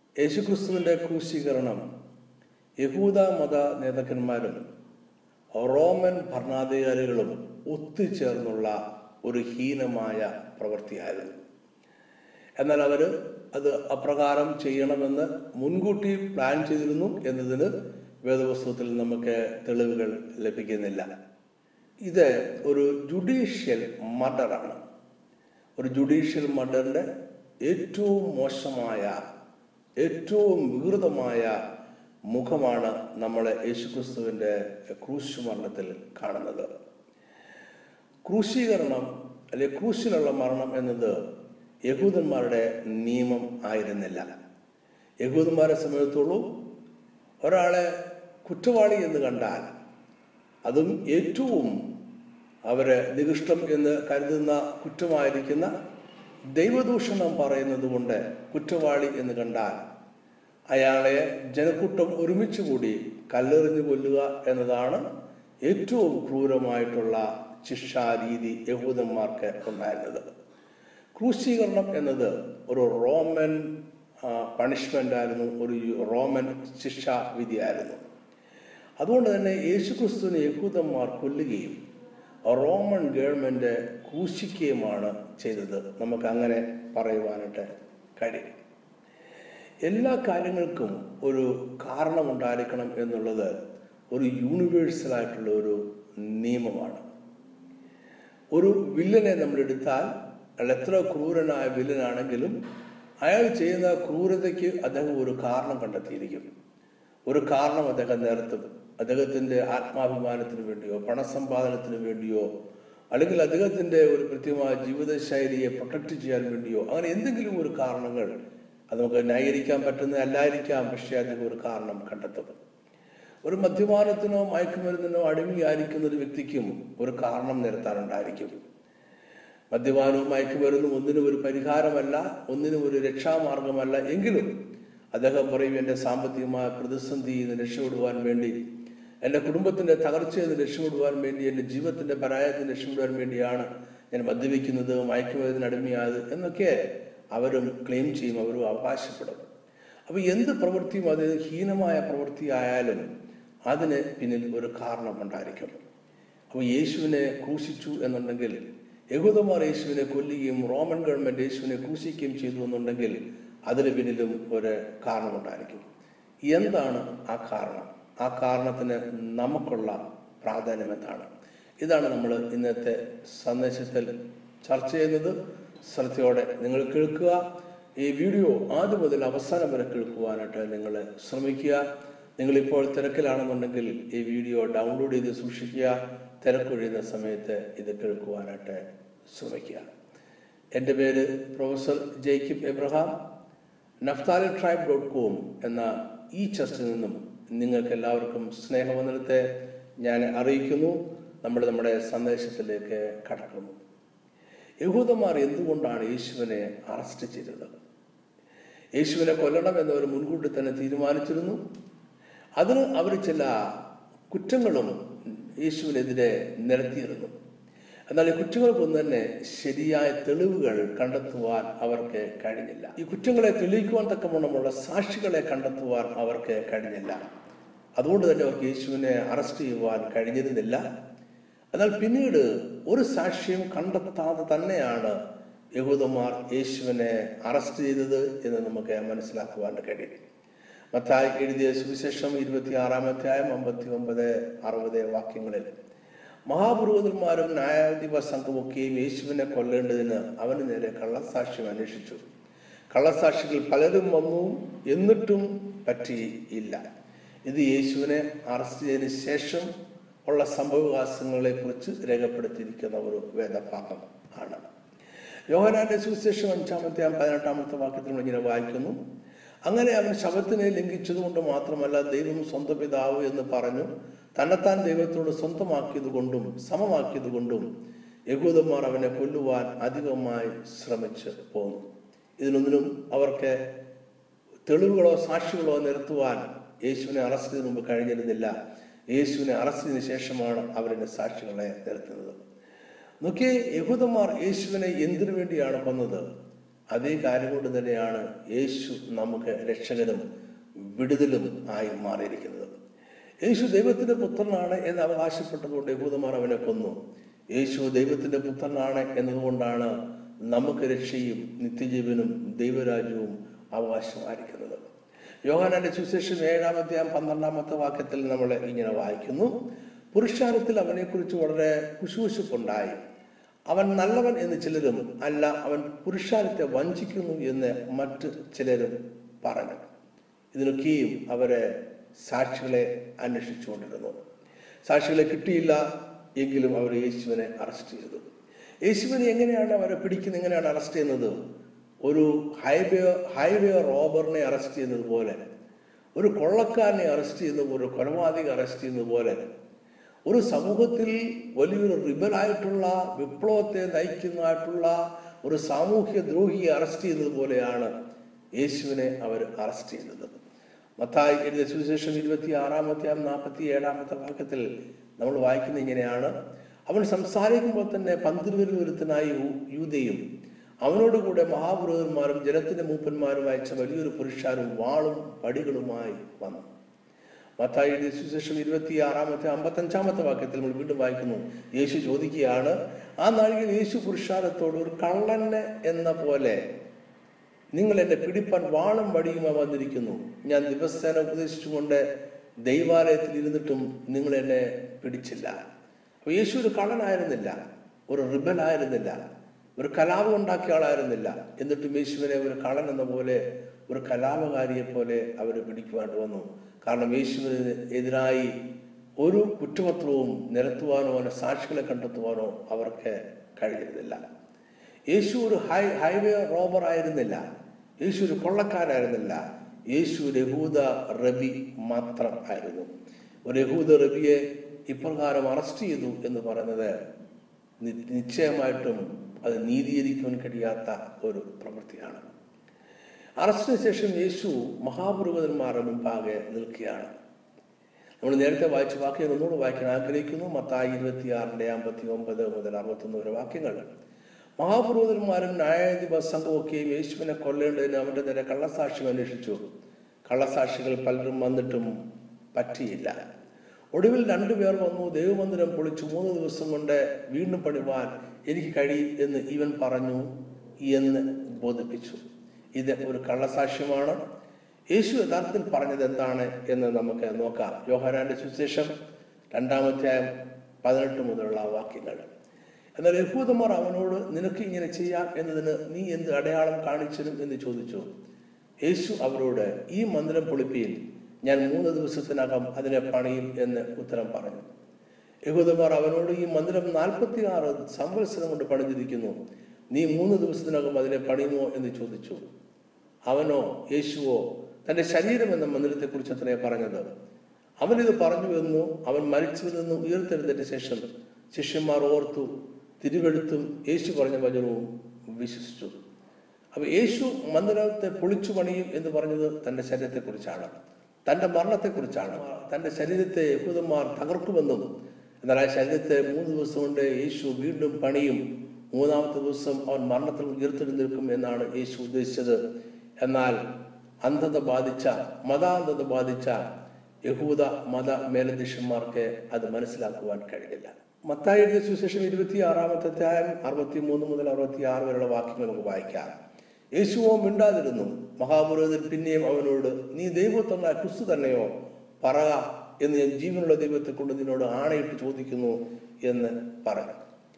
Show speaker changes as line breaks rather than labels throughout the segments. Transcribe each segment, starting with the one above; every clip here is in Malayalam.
യേശുക്രിസ്തുവിൻ്റെ ക്രൂശീകരണം യഹൂദ മത നേതാക്കന്മാരും റോമൻ ഭരണാധികാരികളും ഒത്തുചേർന്നുള്ള ഒരു ഹീനമായ പ്രവൃത്തിയായിരുന്നു എന്നാൽ അവർ അത് അപ്രകാരം ചെയ്യണമെന്ന് മുൻകൂട്ടി പ്ലാൻ ചെയ്തിരുന്നു എന്നതിന് വേദപുസ്തകത്തിൽ നമുക്ക് തെളിവുകൾ ലഭിക്കുന്നില്ല ഇത് ഒരു ജുഡീഷ്യൽ മർഡറാണ് ഒരു ജുഡീഷ്യൽ മർഡറിൻ്റെ ഏറ്റവും മോശമായ ഏറ്റവും വികൃതമായ മുഖമാണ് നമ്മൾ യേശുക്രിസ്തുവിൻ്റെ ക്രൂശ് മരണത്തിൽ കാണുന്നത് ക്രൂശീകരണം അല്ലെ ക്രൂശിലുള്ള മരണം എന്നത് യഹൂദന്മാരുടെ നിയമം ആയിരുന്നില്ല യഹൂദന്മാരെ സമയത്തോളം ഒരാളെ കുറ്റവാളി എന്ന് കണ്ടാൽ അതും ഏറ്റവും അവരെ നികൃഷ്ടം എന്ന് കരുതുന്ന കുറ്റമായിരിക്കുന്ന ദൈവദൂഷണം പറയുന്നത് കൊണ്ട് കുറ്റവാളി എന്ന് കണ്ടാൽ അയാളെ ജനക്കൂട്ടം ഒരുമിച്ച് കൂടി കല്ലെറിഞ്ഞു കൊല്ലുക എന്നതാണ് ഏറ്റവും ക്രൂരമായിട്ടുള്ള ശിക്ഷാരീതി യഹൂദന്മാർക്ക് ഉണ്ടായിരുന്നത് ക്രൂശീകരണം എന്നത് ഒരു റോമൻ പണിഷ്മെൻ്റ് ആയിരുന്നു ഒരു റോമൻ ശിക്ഷാവിധിയായിരുന്നു അതുകൊണ്ട് തന്നെ യേശുക്രിസ്തുവിനെ യഹൂദന്മാർ കൊല്ലുകയും റോമൻ ഗവൺമെൻറ് ക്രൂശിക്കുകയുമാണ് ചെയ്തത് നമുക്ക് അങ്ങനെ പറയുവാനായിട്ട് കഴിയും എല്ലാ കാര്യങ്ങൾക്കും ഒരു കാരണമുണ്ടായിരിക്കണം എന്നുള്ളത് ഒരു യൂണിവേഴ്സലായിട്ടുള്ള ഒരു നിയമമാണ് ഒരു വില്ലനെ നമ്മൾ എടുത്താൽ അയാൾ എത്ര ക്രൂരനായ വില്ലനാണെങ്കിലും അയാൾ ചെയ്യുന്ന ക്രൂരതയ്ക്ക് അദ്ദേഹം ഒരു കാരണം കണ്ടെത്തിയിരിക്കും ഒരു കാരണം അദ്ദേഹം നിരത്തും അദ്ദേഹത്തിൻ്റെ ആത്മാഭിമാനത്തിന് വേണ്ടിയോ പണസമ്പാദനത്തിന് വേണ്ടിയോ അല്ലെങ്കിൽ അദ്ദേഹത്തിൻ്റെ ഒരു കൃത്യമായ ജീവിതശൈലിയെ പ്രൊട്ടക്റ്റ് ചെയ്യാൻ വേണ്ടിയോ അങ്ങനെ എന്തെങ്കിലും ഒരു കാരണങ്ങൾ അത് നമുക്ക് ന്യായീകരിക്കാൻ പറ്റുന്ന അല്ലായിരിക്കാം പക്ഷേ അദ്ദേഹം ഒരു കാരണം കണ്ടെത്തും ഒരു മദ്യപാനത്തിനോ മയക്കുമരുന്നിനോ അടിമയായിരിക്കുന്ന ഒരു വ്യക്തിക്കും ഒരു കാരണം നിരത്താനുണ്ടായിരിക്കും മദ്യപാനവും മയക്കുമരുന്നും ഒന്നിനും ഒരു പരിഹാരമല്ല ഒന്നിനും ഒരു രക്ഷാമാർഗമല്ല എങ്കിലും അദ്ദേഹം പറയും എൻ്റെ സാമ്പത്തികമായ പ്രതിസന്ധിയിൽ നിന്ന് രക്ഷപ്പെടുവാൻ വേണ്ടി എൻ്റെ കുടുംബത്തിൻ്റെ തകർച്ചയിൽ നിന്ന് രക്ഷപ്പെടുവാൻ വേണ്ടി എൻ്റെ ജീവിതത്തിൻ്റെ പരാജയത്തിൽ നിന്ന് രക്ഷപ്പെടുവാൻ വേണ്ടിയാണ് ഞാൻ മദ്യപിക്കുന്നത് മയക്കുമരുന്നിന് അടിമയായത് എന്നൊക്കെ അവരും ക്ലെയിം ചെയ്യും അവരും അവകാശപ്പെടും അപ്പോൾ എന്ത് പ്രവൃത്തിയും അത് ഹീനമായ പ്രവൃത്തിയായാലും അതിന് പിന്നിൽ ഒരു കാരണം ഉണ്ടായിരിക്കും അപ്പോൾ യേശുവിനെ ക്രൂശിച്ചു എന്നുണ്ടെങ്കിൽ യഹൂദന്മാർ യേശുവിനെ കൊല്ലുകയും റോമൻ ഗവൺമെൻറ് യേശുവിനെ ക്രൂശിക്കുകയും ചെയ്തു എന്നുണ്ടെങ്കിൽ അതിന് പിന്നിലും ഒരു കാരണമുണ്ടായിരിക്കും എന്താണ് ആ കാരണം ആ കാരണത്തിന് നമുക്കുള്ള പ്രാധാന്യം എന്താണ് ഇതാണ് നമ്മൾ ഇന്നത്തെ സന്ദേശത്തിൽ ചർച്ച ചെയ്യുന്നത് ശ്രദ്ധയോടെ നിങ്ങൾ കേൾക്കുക ഈ വീഡിയോ ആദ്യം മുതൽ അവസാനം വരെ കേൾക്കുവാനായിട്ട് നിങ്ങൾ ശ്രമിക്കുക നിങ്ങളിപ്പോൾ തിരക്കിലാണെന്നുണ്ടെങ്കിൽ ഈ വീഡിയോ ഡൗൺലോഡ് ചെയ്ത് സൂക്ഷിക്കുക തിരക്കൊഴിയുന്ന സമയത്ത് ഇത് കേൾക്കുവാനായിട്ട് ശ്രമിക്കുക എൻ്റെ പേര് professor Jacob Abraham Naphtali tribe dot com എന്ന ഈ ചർച്ചിൽ നിന്നും നിങ്ങൾക്ക് എല്ലാവർക്കും സ്നേഹവന്ദനത്തെ ഞാൻ അറിയിക്കുന്നു നമ്മൾ നമ്മുടെ സന്ദേശത്തിലേക്ക് കടക്കുന്നു യഹൂദന്മാർ എന്തുകൊണ്ടാണ് യേശുവിനെ അറസ്റ്റ് ചെയ്തത് യേശുവിനെ കൊല്ലണം എന്നവർ മുൻകൂട്ടി തന്നെ തീരുമാനിച്ചിരുന്നു അതിന് അവർ ചില കുറ്റങ്ങളും യേശുവിനെതിരെ നിരത്തിയിരുന്നു എന്നാൽ ഈ കുറ്റങ്ങൾക്കൊന്നും തന്നെ ശരിയായ തെളിവുകൾ കണ്ടെത്തുവാൻ അവർക്ക് കഴിഞ്ഞില്ല ഈ കുറ്റങ്ങളെ തെളിയിക്കുവാൻ തക്കവണ്ണമുള്ള സാക്ഷികളെ കണ്ടെത്തുവാൻ അവർക്ക് കഴിഞ്ഞില്ല അതുകൊണ്ട് തന്നെ അവർക്ക് യേശുവിനെ അറസ്റ്റ് ചെയ്യുവാൻ കഴിഞ്ഞിരുന്നില്ല എന്നാൽ പിന്നീട് ഒരു സാക്ഷ്യം കണ്ടെത്താതെ തന്നെയാണ് യഹൂദന്മാർ യേശുവിനെ അറസ്റ്റ് ചെയ്തത് എന്ന് നമുക്ക് മനസ്സിലാക്കുവാൻ കഴിയും മത്തായി എഴുതിയ സുവിശേഷം ഇരുപത്തി ആറാമധ്യായം അമ്പത്തി ഒമ്പത് അറുപത് വാക്യങ്ങളിൽ മഹാപുരോഹിതന്മാരും ന്യായാധിപ സംഘമൊക്കെയും യേശുവിനെ കൊല്ലേണ്ടതിന് അവന് നേരെ കള്ളസാക്ഷ്യം അന്വേഷിച്ചു കള്ളസാക്ഷികൾ പലരും വന്നു എന്നിട്ടും പറ്റിയില്ല ഇത് യേശുവിനെ അറസ്റ്റ് ചെയ്തതിന് ശേഷം ഉള്ള സംഭവവികാസങ്ങളെ കുറിച്ച് രേഖപ്പെടുത്തിയിരിക്കുന്ന ഒരു വേദഭാഗം ആണ് യോഹനാന്റെ സുവിശേഷം അഞ്ചാമത്തെ പതിനെട്ടാമത്തെ വാക്യത്തിൽ ഇങ്ങനെ വായിക്കുന്നു അങ്ങനെ അവൻ ശബത്തിനെ ലംഘിച്ചതുകൊണ്ട് മാത്രമല്ല ദൈവം സ്വന്തം പിതാവ് എന്ന് പറഞ്ഞു തന്നെത്താൻ ദൈവത്തോട് സ്വന്തമാക്കിയത് കൊണ്ടും സമമാക്കിയത് കൊണ്ടും യഹൂദന്മാർ അവനെ കൊല്ലുവാൻ അധികമായി ശ്രമിച്ച് പോന്നു ഇതിനൊന്നിനും അവർക്ക് തെളിവുകളോ സാക്ഷികളോ നിരത്തുവാൻ യേശുവിനെ അറസ്റ്റ് ചെയ്തതിനു മുമ്പ് കഴിഞ്ഞിരുന്നില്ല യേശുവിനെ അറസ്റ്റ് ചെയ്തതിനു ശേഷമാണ് അവരുടെ സാക്ഷികളെ നിരത്തുന്നത് നോക്കിയേ യഹൂദന്മാർ യേശുവിനെ എന്തിനു വേണ്ടിയാണ് കൊന്നത് അതേ കാര്യം കൊണ്ട് തന്നെയാണ് യേശു നമുക്ക് രക്ഷകനും വിടുതലും ആയി മാറിയിരിക്കുന്നത് യേശു ദൈവത്തിന്റെ പുത്രനാണ് എന്ന് അവകാശപ്പെട്ടതുകൊണ്ട് യഹൂദന്മാർ അവനെ കൊന്നു യേശു ദൈവത്തിന്റെ പുത്രനാണ് എന്നതുകൊണ്ടാണ് നമുക്ക് രക്ഷയും നിത്യജീവനും ദൈവരാജ്യവും അവകാശമായിരിക്കുന്നത് യോഹാനാന്റെ സുശേഷം ഏഴാമത്തെ പന്ത്രണ്ടാമത്തെ വാക്യത്തിൽ നമ്മൾ ഇങ്ങനെ വായിക്കുന്നു പുരുഷാരത്തിൽ അവനെക്കുറിച്ച് വളരെ കുശുകുശുപ്പുണ്ടായി അവൻ നല്ലവൻ എന്ന് ചിലരും അല്ല അവൻ പുരുഷാരത്തെ വഞ്ചിക്കുന്നു എന്ന് മറ്റ് ചിലരും പറഞ്ഞു ഇതിനൊക്കെയും അവരെ സാക്ഷികളെ അന്വേഷിച്ചുകൊണ്ടിരുന്നു സാക്ഷികളെ കിട്ടിയില്ല എങ്കിലും അവർ യേശുവിനെ അറസ്റ്റ് ചെയ്തു യേശുവിനെ എങ്ങനെയാണ് അവരെ പിടിക്കുന്നത് എങ്ങനെയാണ് അറസ്റ്റ് ചെയ്യുന്നത് ഒരു ഹൈവേ ഹൈവേ റോബറിനെ അറസ്റ്റ് ചെയ്യുന്നത് പോലെ ഒരു കൊള്ളക്കാരനെ അറസ്റ്റ് ചെയ്യുന്നത് പോലെ ഒരു കൊലപാതക അറസ്റ്റ് ചെയ്യുന്നത് പോലെ ഒരു സമൂഹത്തിൽ വലിയൊരു റിബലായിട്ടുള്ള വിപ്ലവത്തെ നയിക്കുന്നതായിട്ടുള്ള ഒരു സാമൂഹ്യ ദ്രോഹിയെ അറസ്റ്റ് ചെയ്യുന്നത് പോലെയാണ് യേശുവിനെ അവർ അറസ്റ്റ് ചെയ്തത് മത്തായി എഴുതിയ സുവിശേഷം ഇരുപത്തി ആറാമത്തെ നാൽപ്പത്തി ഏഴാമത്തെ വാക്യത്തിൽ നമ്മൾ വായിക്കുന്നത് ഇങ്ങനെയാണ് അവൻ സംസാരിക്കുമ്പോൾ തന്നെ പന്തിരുവരിൽ ഒരുത്തനായി യൂതയും അവനോടുകൂടെ മഹാപുരോഹിതന്മാരും ജനത്തിന്റെ മൂപ്പന്മാരും അയച്ച വലിയൊരു പുരുഷാരും വാളും പടികളുമായി വന്നു മത്തായി എഴുതിയ സുവിശേഷം ഇരുപത്തി ആറാമത്തെ അമ്പത്തഞ്ചാമത്തെ വാക്യത്തിൽ നമ്മൾ വീണ്ടും വായിക്കുന്നു യേശു ചോദിക്കുകയാണ് ആ നാഴികയിൽ യേശു പുരുഷാരത്തോട് ഒരു കള്ളന് എന്ന പോലെ നിങ്ങൾ എന്നെ പിടിപ്പാൻ വാളും വടിയുമായി വന്നിരിക്കുന്നു ഞാൻ ദിവസേന ഉപദേശിച്ചുകൊണ്ട് ദൈവാലയത്തിൽ ഇരുന്നിട്ടും നിങ്ങൾ എന്നെ പിടിച്ചില്ല അപ്പൊ യേശു ഒരു കള്ളനായിരുന്നില്ല ഒരു റിബലായിരുന്നില്ല ഒരു കലാപം ഉണ്ടാക്കിയ ആളായിരുന്നില്ല എന്നിട്ടും യേശുവിനെ ഒരു കള്ളൻ എന്ന പോലെ ഒരു കലാപകാരിയെ പോലെ അവർ പിടിക്കുവാൻ വന്നു കാരണം യേശുവിന് എതിരായി ഒരു കുറ്റപത്രവും നിരത്തുവാനോ അവനെ സാക്ഷികളെ കണ്ടെത്തുവാനോ അവർക്ക് കഴിയുന്നില്ല യേശു ഒരു ഹൈ ഹൈവേ റോബർ ആയിരുന്നില്ല യേശു ഒരു കൊള്ളക്കാരായിരുന്നില്ല യേശു ഒരു യഹൂദ റബി മാത്രം ആയിരുന്നു ഒരു യഹൂദ റബിയെ ഇപ്രകാരം അറസ്റ്റ് ചെയ്തു എന്ന് പറയുന്നത് നി- നിശ്ചയമായിട്ടും അത് നീതീകരിക്കുവാൻ കഴിയാത്ത ഒരു പ്രവൃത്തിയാണ് അറസ്റ്റിന് ശേഷം യേശു മഹാപുരോഹിതന്മാരുടെ മുമ്പാകെ നിൽക്കുകയാണ് നമ്മൾ നേരത്തെ വായിച്ച വാക്യങ്ങൾ ഒന്നുകൂടെ വായിക്കാൻ ആഗ്രഹിക്കുന്നു മത്തായി ഇരുപത്തിയാറിന്റെ അമ്പത്തി ഒമ്പത് മുതൽ അറുപത്തൊന്ന് വരെ വാക്യങ്ങൾ മഹാപുരോഹിതന്മാരും ന്യായാധിപ സംഘമൊക്കെയും യേശുവിനെ കൊല്ലേണ്ടതിന് അവന്റെ നേരെ കള്ളസാക്ഷ്യം അന്വേഷിച്ചു കള്ളസാക്ഷികൾ പലരും വന്നിട്ടും പറ്റിയില്ല ഒടുവിൽ രണ്ടുപേർ വന്നു ദൈവമന്ദിരം പൊളിച്ചു മൂന്ന് ദിവസം കൊണ്ട് വീണ്ടും പണിവാൻ എനിക്ക് കഴിയും എന്ന് ഇവൻ പറഞ്ഞു എന്ന് ബോധിപ്പിച്ചു ഇത് ഒരു കള്ളസാക്ഷ്യമാണ് യേശു യഥാർത്ഥത്തിൽ പറഞ്ഞത് എന്താണ് എന്ന് നമുക്ക് നോക്കാം യോഹനാന്റെ സുവിശേഷം രണ്ടാമത്തെ പതിനെട്ട് മുതലുള്ള വാക്യങ്ങൾ എന്നാൽ യഹൂദന്മാർ അവനോട് നിനക്ക് ഇങ്ങനെ ചെയ്യാം എന്നതിന് നീ എന്ത് അടയാളം കാണിച്ചതും എന്ന് ചോദിച്ചു യേശു അവരോട് ഈ മന്ദിരം പൊളിപ്പിയിൽ ഞാൻ മൂന്ന് ദിവസത്തിനകം അതിനെ പണിയും എന്ന് ഉത്തരം പറഞ്ഞു യഹൂദന്മാർ അവനോട് ഈ മന്ദിരം നാൽപ്പത്തി ആറ് സംവത്സരം കൊണ്ട് പണിതിരിക്കുന്നു നീ മൂന്ന് ദിവസത്തിനകം അതിനെ പണിയുമോ എന്ന് ചോദിച്ചു അവനോ യേശുവോ തന്റെ ശരീരം എന്ന മന്ദിരത്തെക്കുറിച്ച് അത്രേ പറഞ്ഞത് അവൻ ഇത് പറഞ്ഞു എന്നു അവൻ മരിച്ചതിൽ നിന്ന് ഉയർത്തെഴുന്നതിന് ശേഷം ശിഷ്യന്മാർ ഓർത്തു തിരുവെടുത്തും യേശു പറഞ്ഞ വചനവും വിശ്വസിച്ചു അപ്പൊ യേശു മന്ദിരത്തെ പൊളിച്ചു പണിയും എന്ന് പറഞ്ഞത് തന്റെ ശരീരത്തെക്കുറിച്ചാണ് തന്റെ മരണത്തെക്കുറിച്ചാണ് തന്റെ ശരീരത്തെ യഹൂദന്മാർ തകർക്കുമെന്നും എന്നാൽ ആ ശരീരത്തെ മൂന്ന് ദിവസം കൊണ്ട് യേശു വീണ്ടും പണിയും മൂന്നാമത്തെ ദിവസം അവൻ മരണത്തിൽ ഉയർത്തെഴുന്നേൽക്കും എന്നാണ് യേശു ഉദ്ദേശിച്ചത് എന്നാൽ അന്ധത ബാധിച്ച മതാന്ധത ബാധിച്ച യഹൂദ മത മേലധ്യക്ഷന്മാർക്ക് അത് മനസ്സിലാക്കുവാൻ കഴിയില്ല മത്തായി എഴുതിയ സുവിശേഷം ഇരുപത്തി ആറാമത്തെ അധ്യായം അറുപത്തി മൂന്ന് മുതൽ അറുപത്തി ആറ് വരെയുള്ള വാക്യങ്ങൾ നമുക്ക് വായിക്കാം യേശുവോ മിണ്ടാതിരുന്നു മഹാപുരോഹിതൻ പിന്നെയും അവനോട് നീ ദൈവത്തന്ന ക്രിസ്തു തന്നെയോ പറക എന്ന് ഞാൻ ജീവനുള്ള ദൈവത്തെ കൊണ്ട് നിന്നോട് ആണയിട്ട് ചോദിക്കുന്നു എന്ന് പറഞ്ഞു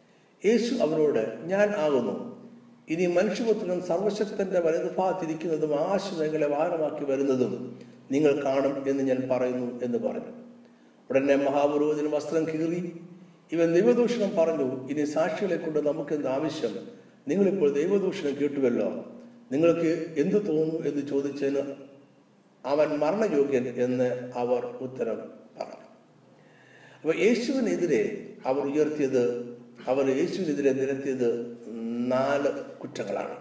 യേശു അവരോട് ഞാൻ ആകുന്നു ഇനി മനുഷ്യപുത്രൻ സർവശക്തന്റെ വലതുഭാഗത്തിരിക്കുന്നതും ആകാശമേഖല വാഹനമാക്കി വരുന്നതും നിങ്ങൾ കാണും എന്ന് ഞാൻ പറയുന്നു എന്ന് പറഞ്ഞു ഉടനെ മഹാപുരോഹിതന് വസ്ത്രം കീറി ഇവൻ ദൈവദൂഷണം പറഞ്ഞു ഇനി സാക്ഷികളെ കൊണ്ട് നമുക്ക് എന്ത് ആവശ്യം നിങ്ങളിപ്പോൾ ദൈവദൂഷണം കേട്ടുവല്ലോ നിങ്ങൾക്ക് എന്തു തോന്നുന്നു എന്ന് ചോദിച്ചതിന് അവൻ മരണയോഗ്യൻ എന്ന് അവർ ഉത്തരം പറഞ്ഞു അപ്പൊ യേശുവിനെതിരെ അവർ ഉയർത്തിയത് അവർ യേശുവിനെതിരെ നിരത്തിയത് നാല് കുറ്റങ്ങളാണ്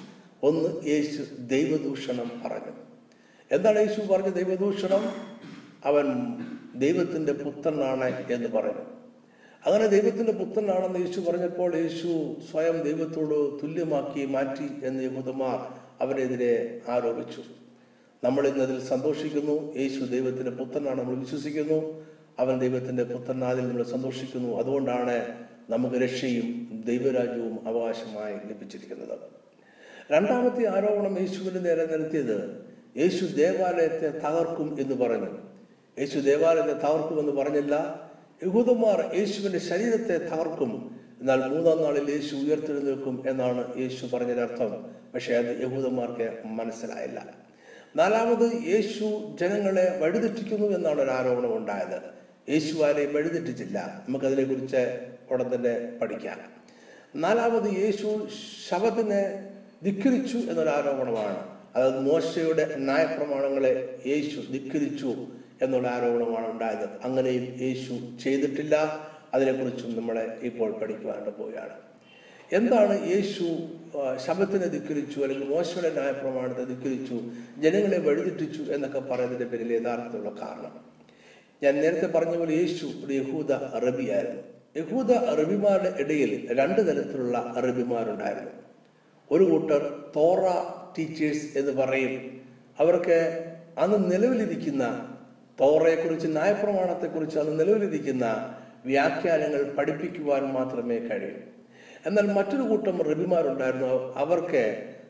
ഒന്ന് യേശു ദൈവദൂഷണം പറഞ്ഞു എന്താണ് യേശു പറഞ്ഞ ദൈവദൂഷണം അവൻ ദൈവത്തിന്റെ പുത്രനാണ് എന്ന് പറഞ്ഞു അങ്ങനെ ദൈവത്തിന്റെ പുത്രനാണെന്ന് യേശു പറഞ്ഞപ്പോൾ യേശു സ്വയം ദൈവത്തോട് തുല്യമാക്കി മാറ്റി എന്ന് യഹൂദന്മാർ അവരെതിരെ ആരോപിച്ചു നമ്മൾ ഇന്നതിൽ സന്തോഷിക്കുന്നു യേശു ദൈവത്തിന്റെ പുത്രനാണ് നമ്മൾ വിശ്വസിക്കുന്നു അവൻ ദൈവത്തിന്റെ പുത്രനാതിൽ നമ്മൾ സന്തോഷിക്കുന്നു അതുകൊണ്ടാണ് നമുക്ക് രക്ഷയും ദൈവരാജ്യവും അവകാശമായി ലഭിച്ചിരിക്കുന്നത് രണ്ടാമത്തെ ആരോപണം യേശുവിന് നേരെ നിരത്തിയത് യേശു ദേവാലയത്തെ തകർക്കും എന്ന് പറഞ്ഞു യേശു ദേവാലയത്തെ തകർക്കുമെന്ന് പറഞ്ഞില്ല യഹൂദന്മാർ യേശുവിന്റെ ശരീരത്തെ തകർക്കും എന്നാൽ മൂന്നാം നാളിൽ യേശു ഉയർത്തെഴുന്നേൽക്കും എന്നാണ് യേശു പറഞ്ഞതിനർത്ഥം പക്ഷേ അത് യഹൂദന്മാർക്ക് മനസ്സിലായില്ല നാലാമത് യേശു ജനങ്ങളെ വഴിതെറ്റിക്കുന്നു എന്നാണ് ഒരു ആരോപണം ഉണ്ടായത് യേശു ആരെയും വഴിതെറ്റിച്ചില്ല നമുക്കതിനെക്കുറിച്ച് ഉടൻ തന്നെ പഠിക്കാം നാലാമത് യേശു ശബത്തിനെ ധിക്കരിച്ചു എന്നൊരു ആരോപണമാണ് അതായത് മോശയുടെ ന്യായപ്രമാണങ്ങളെ യേശു ധിക്കരിച്ചു എന്നുള്ള ആരോപണമാണ് ഉണ്ടായത് അങ്ങനെയും യേശു ചെയ്തിട്ടില്ല അതിനെക്കുറിച്ചും നമ്മളെ ഇപ്പോൾ പഠിക്കുവാനായിട്ട് പോവുകയാണ് എന്താണ് യേശു ആ, ശബത്തിനെ ധിക്കരിച്ചു അല്ലെങ്കിൽ മോശയുടെ ന്യായപ്രമാണത്തെ ധിക്കരിച്ചു ജനങ്ങളെ വഴിതെറ്റിച്ചു എന്നൊക്കെ പറയുന്നതിന്റെ പേരിൽ യഥാർത്ഥത്തിലുള്ള കാരണം ഞാൻ നേരത്തെ പറഞ്ഞ പോലെ യേശു ഒരു യഹൂദ അറബിയായിരുന്നു യഹൂദ അറബിമാരുടെ ഇടയിൽ രണ്ട് തരത്തിലുള്ള അറബിമാരുണ്ടായിരുന്നു ഒരു കൂട്ടർ തോറ ടീച്ചേഴ്സ് എന്ന് പറയും അവർക്ക് അന്ന് നിലവിലിരിക്കുന്ന തോറയെക്കുറിച്ച് ന്യായപ്രമാണത്തെക്കുറിച്ച് അന്ന് നിലവിലിരിക്കുന്ന വ്യാഖ്യാനങ്ങൾ പഠിപ്പിക്കുവാൻ മാത്രമേ കഴിയൂ എന്നാൽ മറ്റൊരു കൂട്ടം റബിമാരുണ്ടായിരുന്നു അവർക്ക്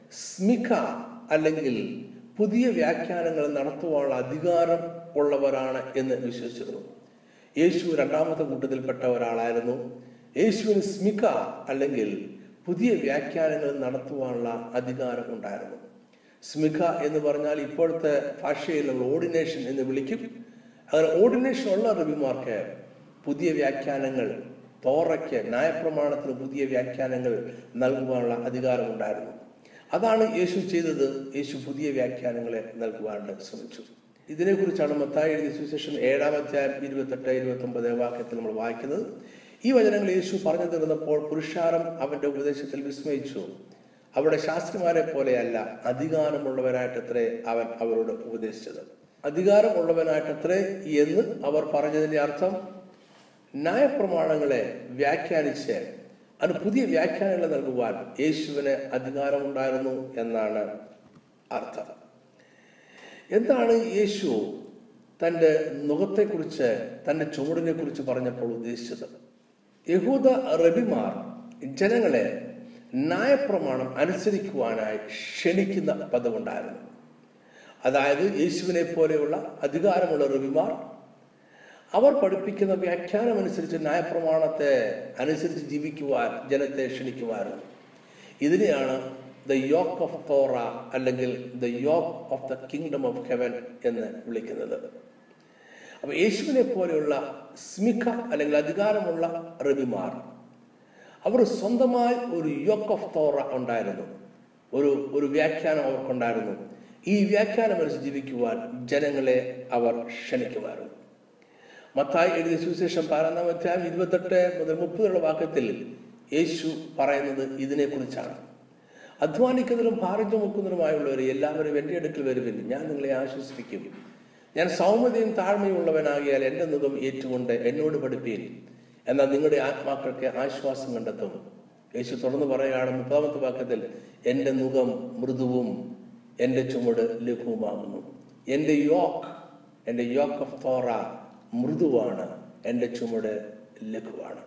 സ്മിക അല്ലെങ്കിൽ പുതിയ വ്യാഖ്യാനങ്ങൾ നടത്തുവാനുള്ള അധികാരം ഉള്ളവരാണ് എന്ന് വിശ്വസിച്ചിരുന്നു യേശു രണ്ടാമത്തെ കൂട്ടത്തിൽപ്പെട്ട ഒരാളായിരുന്നു യേശുവിന് സ്മിക അല്ലെങ്കിൽ പുതിയ വ്യാഖ്യാനങ്ങൾ നടത്തുവാനുള്ള അധികാരം ഉണ്ടായിരുന്നു സ്മിക എന്ന് പറഞ്ഞാൽ ഇപ്പോഴത്തെ ഭാഷയിലുള്ള ഓർഡിനേഷൻ എന്ന് വിളിക്കും അങ്ങനെ ഓർഡിനേഷൻ ഉള്ള റബിമാർക്ക് പുതിയ വ്യാഖ്യാനങ്ങൾ തോറയ്ക്ക് ന്യായപ്രമാണത്തിന് പുതിയ വ്യാഖ്യാനങ്ങൾ നൽകുവാനുള്ള അധികാരമുണ്ടായിരുന്നു അതാണ് യേശു ചെയ്തത് യേശു പുതിയ വ്യാഖ്യാനങ്ങളെ നൽകുവാനായിട്ട് ശ്രമിച്ചു ഇതിനെക്കുറിച്ചാണ് മത്തായി എഴുതിയ സുവിശേഷം ഏഴാം അധ്യായം ഇരുപത്തെട്ട് ഇരുപത്തി ഒമ്പത് വാക്യത്തിൽ നമ്മൾ വായിക്കുന്നത് ഈ വചനങ്ങൾ യേശു പറഞ്ഞു തീർന്നപ്പോൾ പുരുഷാരം അവന്റെ ഉപദേശത്തിൽ വിസ്മയിച്ചു അവിടെ ശാസ്ത്രിമാരെ പോലെയല്ല അധികാരമുള്ളവരായിട്ടത്രേ അവൻ അവരോട് ഉപദേശിച്ചത് അധികാരമുള്ളവനായിട്ടത്രേ എന്ന് അവർ പറഞ്ഞതിന്റെ അർത്ഥം ന്യായപ്രമാണങ്ങളെ വ്യാഖ്യാനിച്ച് അതിന് പുതിയ വ്യാഖ്യാനങ്ങൾ നൽകുവാൻ യേശുവിന് അധികാരമുണ്ടായിരുന്നു എന്നാണ് അർത്ഥം എന്താണ് യേശു തൻ്റെ മുഖത്തെക്കുറിച്ച് തൻ്റെ ചുമടിനെ കുറിച്ച് പറഞ്ഞപ്പോൾ ഉദ്ദേശിച്ചത് യഹൂദ റബിമാർ ജനങ്ങളെ ന്യായപ്രമാണം അനുസരിക്കുവാനായി ക്ഷണിക്കുന്ന പദമുണ്ടായിരുന്നു അതായത് യേശുവിനെ പോലെയുള്ള അധികാരമുള്ള റബിമാർ അവർ പഠിപ്പിക്കുന്ന വ്യാഖ്യാനം അനുസരിച്ച് ന്യായപ്രമാണത്തെ അനുസരിച്ച് ജീവിക്കുവാൻ ജനത്തെ ക്ഷണിക്കുമായിരുന്നു ഇതിനെയാണ് ദ യോക്ക് ഓഫ് തോറ അല്ലെങ്കിൽ the yoke of the kingdom of heaven എന്ന് വിളിക്കുന്നത് അപ്പൊ യേശുവിനെ പോലെയുള്ള സ്മിഖ അല്ലെങ്കിൽ അധികാരമുള്ള റബിമാർ അവർ സ്വന്തമായി ഒരു യോക്ക് ഓഫ് തോറ ഉണ്ടായിരുന്നു ഒരു ഒരു വ്യാഖ്യാനം അവർക്കുണ്ടായിരുന്നു ഈ വ്യാഖ്യാനം അനുസരിച്ച് ജീവിക്കുവാൻ ജനങ്ങളെ അവർ ക്ഷണിക്കുമായിരുന്നു മത്തായി എഴുതിയ സുവിശേഷം പതിനൊന്നാം അധ്യായം ഇരുപത്തെട്ട് മുതൽ മുപ്പതുള്ള വാക്യത്തിൽ യേശു പറയുന്നത് ഇതിനെക്കുറിച്ചാണ് അധ്വാനിക്കുന്നതിനും ഭാരം ചുമക്കുന്നതിനുമായുള്ളവരെ എല്ലാവരും എൻ്റെ അടുക്കൽ വരുവിൻ ഞാൻ നിങ്ങളെ ആശ്വസിപ്പിക്കും ഞാൻ സൗമ്യതയും താഴ്മയും ഉള്ളവനാകിയാൽ എൻ്റെ മുഖം ഏറ്റുകൊണ്ട് എന്നോട് പഠിപ്പീൻ എന്നാൽ നിങ്ങളുടെ ആത്മാക്കൾക്ക് ആശ്വാസം കണ്ടെത്തും യേശു തുറന്നു പറയുകയാണ് മുപ്പതാമത്തെ വാക്യത്തിൽ എൻ്റെ മുഖം മൃദുവും എൻ്റെ ചുമട് ലഘുവുമാകുന്നു എൻ്റെ യോക്ക് എൻ്റെ യോക്ക് ഓഫ് തോറ മൃദുവാണ് എൻ്റെ ചുമട് ലഘുവാണ്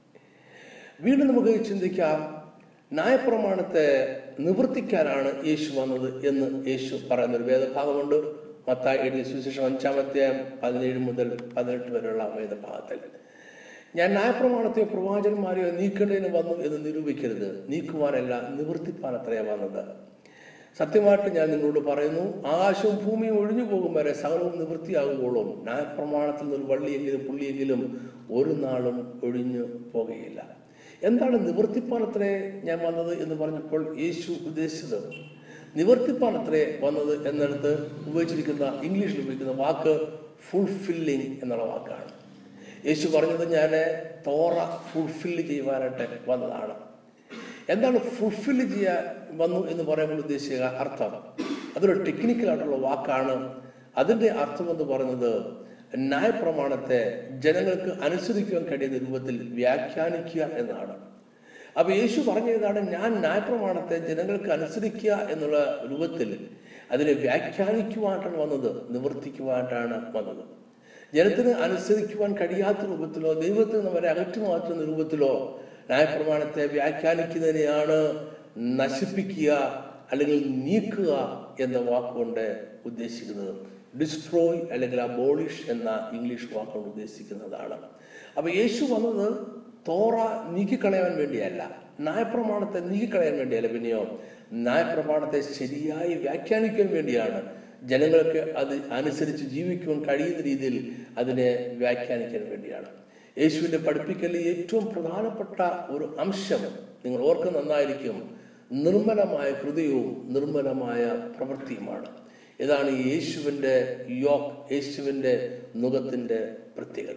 വീണ്ടും നമുക്ക് ചിന്തിക്കാം ന്യായപ്രമാണത്തെ നിവർത്തിക്കാനാണ് യേശു വന്നത് എന്ന് യേശു പറയുന്ന ഒരു വേദഭാഗമുണ്ട് മത്തായി എഴുതിയ സുവിശേഷം അഞ്ചാമത്തെ പതിനേഴ് മുതൽ പതിനെട്ട് വരെയുള്ള വേദഭാഗത്തിൽ ഞാൻ ന്യായപ്രമാണത്തെയോ പ്രവാചകന്മാരെയോ നീക്കേണ്ടതിന് വന്നു എന്ന് നിരൂപിക്കരുത് നീക്കുവാനല്ല നിവർത്തിപ്പാൻ അത്രയാ വന്നത് സത്യമായിട്ട് ഞാൻ നിങ്ങളോട് പറയുന്നു ആകാശവും ഭൂമിയും ഒഴിഞ്ഞു പോകും വരെ സകലവും നിവൃത്തിയാകുമ്പോഴും ന്യായപ്രമാണത്തിൽ നിന്ന് ഒരു വള്ളിയെങ്കിലും പുള്ളിയെങ്കിലും ഒരു നാളും ഒഴിഞ്ഞു പോകുകയില്ല എന്താണ് നിവർത്തിപ്പാനത്രേ ഞാൻ വന്നത് എന്ന് പറഞ്ഞപ്പോൾ യേശു ഉദ്ദേശിച്ചത് നിവർത്തിപ്പാനത്രേ വന്നത് എന്നിടത്ത് ഉപയോഗിച്ചിരിക്കുന്ന ഇംഗ്ലീഷിൽ ഉപയോഗിക്കുന്ന വാക്ക് ഫുൾഫില്ലിങ് എന്നുള്ള വാക്കാണ് യേശു പറഞ്ഞത് ഞാൻ തോറ ഫുൾഫില്ല് ചെയ്യുവാനായിട്ട് വന്നതാണ് എന്താണ് ഫുൾഫില്ല് ചെയ്യാൻ വന്നു എന്ന് പറയുമ്പോൾ ഉദ്ദേശിച്ച അർത്ഥം അതൊരു ടെക്നിക്കലായിട്ടുള്ള വാക്കാണ് അതിൻ്റെ അർത്ഥം എന്ന് പറയുന്നത് ന്യായപ്രമാണത്തെ ജനങ്ങൾക്ക് അനുസരിക്കുവാൻ കഴിയുന്ന രൂപത്തിൽ വ്യാഖ്യാനിക്കുക എന്നതാണ് അപ്പൊ യേശു പറഞ്ഞതാണ് ഞാൻ ന്യായപ്രമാണത്തെ ജനങ്ങൾക്ക് അനുസരിക്കുക എന്നുള്ള രൂപത്തിൽ അതിനെ വ്യാഖ്യാനിക്കുവാനായിട്ടാണ് വന്നത് നിവർത്തിക്കുവാനായിട്ടാണ് വന്നത് ജനത്തിന് അനുസരിക്കുവാൻ കഴിയാത്ത രൂപത്തിലോ ദൈവത്തിൽ നിന്ന് അവരെ അകറ്റി മാറ്റുന്ന രൂപത്തിലോ ന്യായപ്രമാണത്തെ വ്യാഖ്യാനിക്കുന്നതിനെയാണ് നശിപ്പിക്കുക അല്ലെങ്കിൽ നീക്കുക എന്ന വാക്കുകൊണ്ട് ഉദ്ദേശിക്കുന്നത് ഡിസ്ട്രോയ് അല്ലെങ്കിൽ അബോളിഷ് എന്ന ഇംഗ്ലീഷ് വാക്കുകൊണ്ട് ഉദ്ദേശിക്കുന്നതാണ് അപ്പൊ യേശു വന്നത് തോറ നീക്കിക്കളയാൻ വേണ്ടിയല്ല ന്യായപ്രമാണത്തെ നീക്കിക്കളയാൻ വേണ്ടിയല്ല പിന്നെയോ ന്യായപ്രമാണത്തെ ശരിയായി വ്യാഖ്യാനിക്കാൻ വേണ്ടിയാണ് ജനങ്ങൾക്ക് അത് അനുസരിച്ച് ജീവിക്കുവാൻ കഴിയുന്ന രീതിയിൽ അതിനെ വ്യാഖ്യാനിക്കാൻ വേണ്ടിയാണ് യേശുവിന്റെ പഠിപ്പിക്കലിൽ ഏറ്റവും പ്രധാനപ്പെട്ട ഒരു അംശം നിങ്ങൾ ഓർക്ക് നന്നായിരിക്കും നിർമ്മലമായ ഹൃദയവും നിർമ്മലമായ പ്രവൃത്തിയുമാണ് ഇതാണ് യേശുവിൻ്റെ യോഗ് യേശുവിൻ്റെ നുഖത്തിൻ്റെ പ്രത്യേകത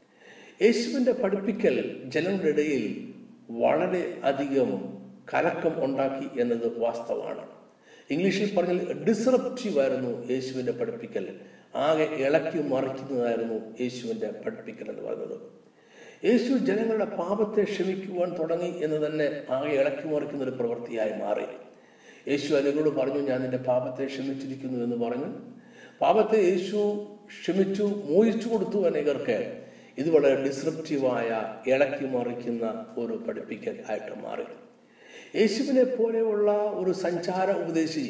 യേശുവിൻ്റെ പഠിപ്പിക്കൽ ജനങ്ങളുടെ ഇടയിൽ വളരെ അധികം കലക്കം ഉണ്ടാക്കി എന്നത് വാസ്തവമാണ് ഇംഗ്ലീഷിൽ പറഞ്ഞാൽ ഡിസറപ്റ്റീവ് ആയിരുന്നു യേശുവിൻ്റെ പഠിപ്പിക്കൽ ആകെ ഇളക്കി മറിക്കുന്നതായിരുന്നു യേശുവിൻ്റെ പഠിപ്പിക്കൽ എന്ന് പറയുന്നത് യേശു ജനങ്ങളുടെ പാപത്തെ ക്ഷമിക്കുവാൻ തുടങ്ങി എന്ന് തന്നെ ആകെ ഇളക്കി മറിക്കുന്ന ഒരു പ്രവൃത്തിയായി മാറി യേശു അനകളോട് പറഞ്ഞു ഞാൻ നിന്റെ പാപത്തെ ക്ഷമിച്ചിരിക്കുന്നു എന്ന് പറഞ്ഞു പാപത്തെ യേശു ക്ഷമിച്ചു മോഹിച്ചു കൊടുത്തു അനേകർക്ക് ഇത് വളരെ ഡിസ്റപ്റ്റീവായ ഇളക്കി മറിക്കുന്ന ഒരു പഠിപ്പിക്കൽ ആയിട്ട് മാറി യേശുവിനെ പോലെയുള്ള ഒരു സഞ്ചാര ഉപദേശി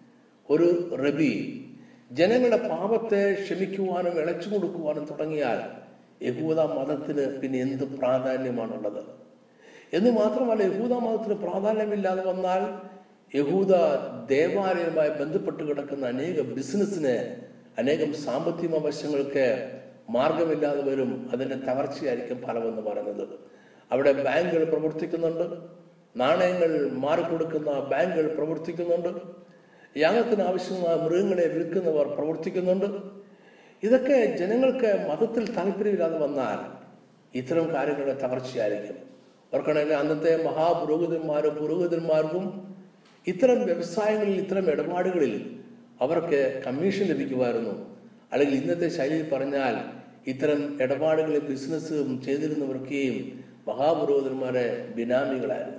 ഒരു റബി ജനങ്ങളുടെ പാപത്തെ ക്ഷമിക്കുവാനും ഇളച്ചു കൊടുക്കുവാനും തുടങ്ങിയാൽ യഹൂദ മതത്തിന് പിന്നെ എന്ത് പ്രാധാന്യമാണുള്ളത് എന്ന് മാത്രമല്ല യഹൂദ മതത്തിന് പ്രാധാന്യമില്ലാതെ വന്നാൽ യഹൂദ ദേവാലയവുമായി ബന്ധപ്പെട്ട് കിടക്കുന്ന അനേക ബിസിനസ്സിന് അനേകം സാമ്പത്തിക ആവശ്യങ്ങൾക്ക് മാർഗമില്ലാതെ വരും അതിന്റെ തകർച്ചയായിരിക്കും ഫലമെന്ന് പറയുന്നത് അവിടെ ബാങ്കുകൾ പ്രവർത്തിക്കുന്നുണ്ട് നാണയങ്ങൾ മാറിക്കൊടുക്കുന്ന ബാങ്കുകൾ പ്രവർത്തിക്കുന്നുണ്ട് യാഗത്തിന് ആവശ്യമായ മൃഗങ്ങളെ വിൽക്കുന്നവർ പ്രവർത്തിക്കുന്നുണ്ട് ഇതൊക്കെ ജനങ്ങൾക്ക് മതത്തിൽ താല്പര്യമില്ലാതെ വന്നാൽ ഇത്തരം കാര്യങ്ങളുടെ തകർച്ചയായിരിക്കും ഓർക്കണമെങ്കിൽ അന്നത്തെ മഹാപുരോഹിതന്മാരും പുരോഹിതന്മാർക്കും ഇത്തരം വ്യവസായങ്ങളിൽ ഇത്തരം ഇടപാടുകളിൽ അവർക്ക് കമ്മീഷൻ ലഭിക്കുമായിരുന്നു അല്ലെങ്കിൽ ഇന്നത്തെ ശൈലിയിൽ പറഞ്ഞാൽ ഇത്തരം ഇടപാടുകളിൽ ബിസിനസ്സും ചെയ്തിരുന്നവർക്കെയും മഹാപുരോഹിതന്മാരെ ബിനാമികളായിരുന്നു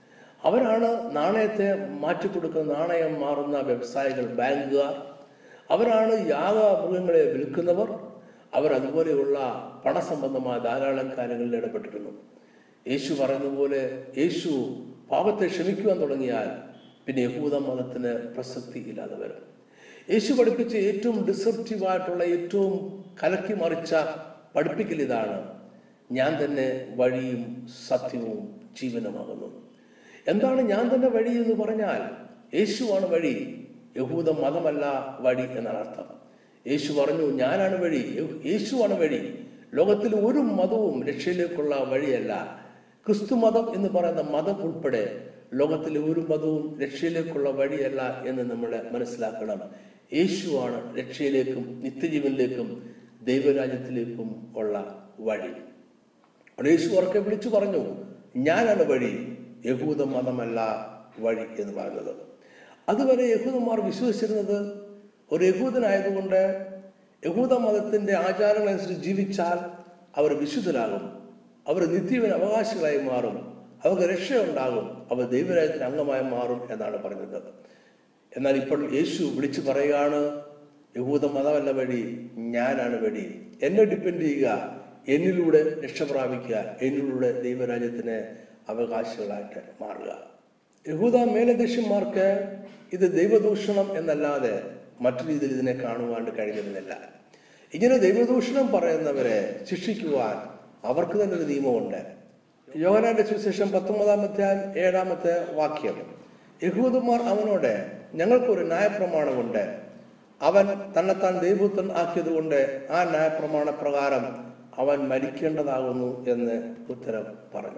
അവരാണ് നാണയത്തെ മാറ്റിക്കൊടുക്കുന്ന നാണയം മാറുന്ന വ്യവസായികൾ ബാങ്കുകാർ അവരാണ് യാഗമൃഗങ്ങളെ വിൽക്കുന്നവർ അവർ അതുപോലെയുള്ള പണസംബന്ധമായ ധാരാളം കാര്യങ്ങളിൽ ഇടപെട്ടിരുന്നു യേശു പറയുന്ന പോലെ യേശു പാപത്തെ ക്ഷമിക്കുവാൻ തുടങ്ങിയാൽ പിന്നെ യഹൂദ മതത്തിന് പ്രസക്തി ഇല്ലാതെ വരും യേശു പഠിപ്പിച്ച ഏറ്റവും ഡിസപ്റ്റീവായിട്ടുള്ള ഏറ്റവും കലക്കി മറിച്ച പഠിപ്പിക്കൽ ഇതാണ് ഞാൻ തന്നെ വഴിയും സത്യവും ജീവനുമാകുന്നു എന്താണ് ഞാൻ തന്നെ വഴി എന്ന് പറഞ്ഞാൽ യേശുവാണ് വഴി യഹൂദ മതമല്ല വഴി എന്നാണ് അർത്ഥം യേശു പറഞ്ഞു ഞാനാണ് വഴി യേശുവാണ് വഴി ലോകത്തിൽ ഒരു മതവും രക്ഷയിലേക്കുള്ള വഴിയല്ല ക്രിസ്തു മതം എന്ന് പറയുന്ന മതം ഉൾപ്പെടെ ലോകത്തിലെ ഒരു മതവും രക്ഷയിലേക്കുള്ള വഴിയല്ല എന്ന് നമ്മൾ മനസ്സിലാക്കണം യേശുവാണ് രക്ഷയിലേക്കും നിത്യജീവനിലേക്കും ദൈവരാജ്യത്തിലേക്കും ഉള്ള വഴി അവിടെ യേശു ഉറക്കെ വിളിച്ചു പറഞ്ഞു ഞാനാണ് വഴി യഹൂദ മതമല്ല വഴി എന്ന് പറയുന്നത് അതുവരെ യഹൂദന്മാർ വിശ്വസിച്ചിരുന്നത് ഒരു യഹൂദനായതുകൊണ്ട് യഹൂദ മതത്തിന്റെ ആചാരങ്ങളനുസരിച്ച് ജീവിച്ചാൽ അവർ വിശുദ്ധരാകും അവർ നിത്യവൻ അവകാശികളായി മാറും അവർക്ക് രക്ഷയുണ്ടാകും അവർ ദൈവരാജ്യത്തിന് അംഗമായി മാറും എന്നാണ് പറഞ്ഞത് എന്നാൽ ഇപ്പോൾ യേശു വിളിച്ചു പറയുകയാണ് യഹൂദ മതമല്ല വഴി ഞാനാണ് വഴി എന്നെ ഡിപ്പെൻഡ് ചെയ്യുക എന്നിലൂടെ രക്ഷ പ്രാപിക്കുക എന്നിലൂടെ ദൈവരാജ്യത്തിന് അവകാശികളായിട്ട് മാറുക യഹൂദ മേലധ്യക്ഷന്മാർക്ക് ഇത് ദൈവദൂഷണം എന്നല്ലാതെ മറ്റു രീതിയിൽ ഇതിനെ കാണുവാണ്ട് കഴിയുന്നില്ല ഇങ്ങനെ ദൈവദൂഷണം പറയുന്നവരെ ശിക്ഷിക്കുവാൻ അവർക്ക് തന്നെ ഒരു നിയമമുണ്ട് യോഹനാന്റെ സുവിശേഷം പത്തൊമ്പതാമത്തെ ഏഴാമത്തെ വാക്യം യഹൂദന്മാർ അവനോട് ഞങ്ങൾക്കൊരു ന്യായപ്രമാണമുണ്ട് അവൻ തന്നെത്താൻ ദൈവപുത്രൻ ആക്കിയതുകൊണ്ട് ആ ന്യായപ്രമാണ പ്രകാരം അവൻ മരിക്കേണ്ടതാകുന്നു എന്ന് ഉത്തരം പറഞ്ഞു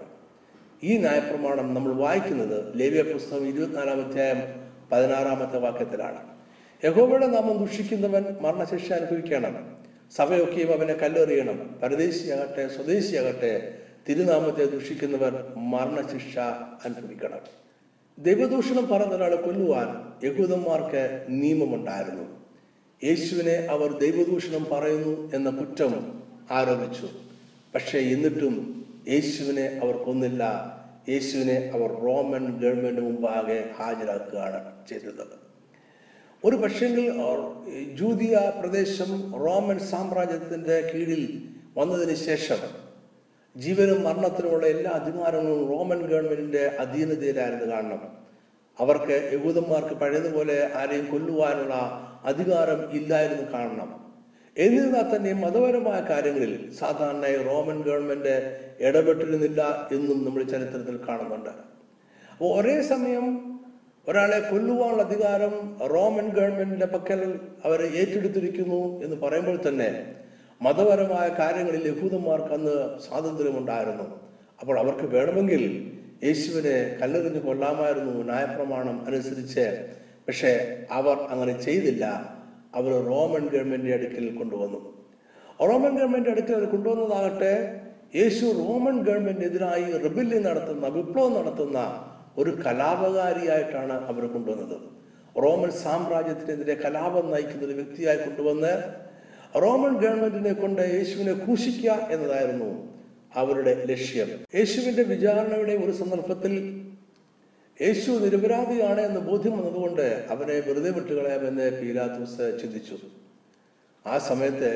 ഈ ന്യായപ്രമാണം നമ്മൾ വായിക്കുന്നത് ലേവ്യ പുസ്തകം ഇരുപത്തിനാലാം അധ്യായം പതിനാറാമത്തെ വാക്യത്തിലാണ് യഹോവയുടെ നാമം ദുഷിക്കുന്നവൻ മരണശിക്ഷ അനുഭവിക്കണം സഭയൊക്കെയും അവനെ കല്ലെറിയണം പരദേശിയാകട്ടെ സ്വദേശിയാകട്ടെ തിരുനാമത്തെ ദുഷിക്കുന്നവർ മരണശിക്ഷ അനുഭവിക്കണം ദൈവദൂഷണം പറയുന്ന ഒരാളെ കൊല്ലുവാൻ യഹൂദന്മാർക്ക് നിയമമുണ്ടായിരുന്നു യേശുവിനെ അവർ ദൈവദൂഷണം പറയുന്നു എന്ന കുറ്റം ആരോപിച്ചു പക്ഷേ എന്നിട്ടും യേശുവിനെ അവർ കൊന്നില്ല യേശുവിനെ അവർ റോമൻ ഗവൺമെന്റ് മുമ്പാകെ ഹാജരാക്കുകയാണ് ചെയ്തത് ഒരു പക്ഷെങ്കിൽ ജൂതിയ പ്രദേശം റോമൻ സാമ്രാജ്യത്തിന്റെ കീഴിൽ വന്നതിന് ശേഷം ജീവനും മരണത്തിനുമുള്ള എല്ലാ അധികാരങ്ങളും റോമൻ ഗവൺമെന്റിന്റെ അധീനതയിലായിരുന്നു കാണണം അവർക്ക് യഹൂദന്മാർക്ക് പഴയതുപോലെ ആരെയും കൊല്ലുവാനുള്ള അധികാരം ഇല്ലായിരുന്നു കാണണം എന്നിരുന്നാൽ തന്നെ മതപരമായ കാര്യങ്ങളിൽ സാധാരണ റോമൻ ഗവൺമെന്റ് ഇടപെട്ടിരുന്നില്ല എന്നും നമ്മൾ ചരിത്രത്തിൽ കാണുന്നുണ്ട് അപ്പോൾ ഒരേ സമയം ഒരാളെ കൊല്ലുവാനുള്ള അധികാരം റോമൻ ഗവൺമെന്റിന്റെ പക്കൽ അവർ ഏറ്റെടുത്തിരിക്കുന്നു എന്ന് പറയുമ്പോൾ തന്നെ മതപരമായ കാര്യങ്ങളിൽ യഹൂദന്മാർക്ക് അന്ന് സ്വാതന്ത്ര്യമുണ്ടായിരുന്നു അപ്പോൾ അവർക്ക് വേണമെങ്കിൽ യേശുവിനെ കല്ലെറിഞ്ഞ് കൊല്ലാമായിരുന്നു ന്യായപ്രമാണം അനുസരിച്ച് പക്ഷേ അവർ അങ്ങനെ ചെയ്തില്ല അവർ റോമൻ ഗവൺമെന്റ് അടുക്കൽ കൊണ്ടുവന്നു റോമൻ ഗവൺമെന്റ് അടുക്കൽ അവർ കൊണ്ടുവന്നതാകട്ടെ യേശു റോമൻ ഗവൺമെന്റിനെതിരായി റിബല്യം നടത്തുന്ന വിപ്ലവം നടത്തുന്ന ഒരു കലാപകാരിയായിട്ടാണ് അവർ കൊണ്ടുവന്നത് റോമൻ സാമ്രാജ്യത്തിനെതിരെ കലാപം നയിക്കുന്ന ഒരു വ്യക്തിയായി കൊണ്ടുവന്ന് റോമൻ ഗവൺമെന്റിനെ കൊണ്ട് യേശുവിനെ ക്രൂശിക്കുക എന്നതായിരുന്നു അവരുടെ ലക്ഷ്യം യേശുവിന്റെ വിചാരണയുടെ ഒരു സന്ദർഭത്തിൽ യേശു നിരപരാധിയാണ് എന്ന് ബോധ്യം വന്നതുകൊണ്ട് അവനെ വെറുതെ വിട്ടുകളയാമെന്ന് പീലാത്തൂസ് ചിന്തിച്ചു ആ സമയത്ത്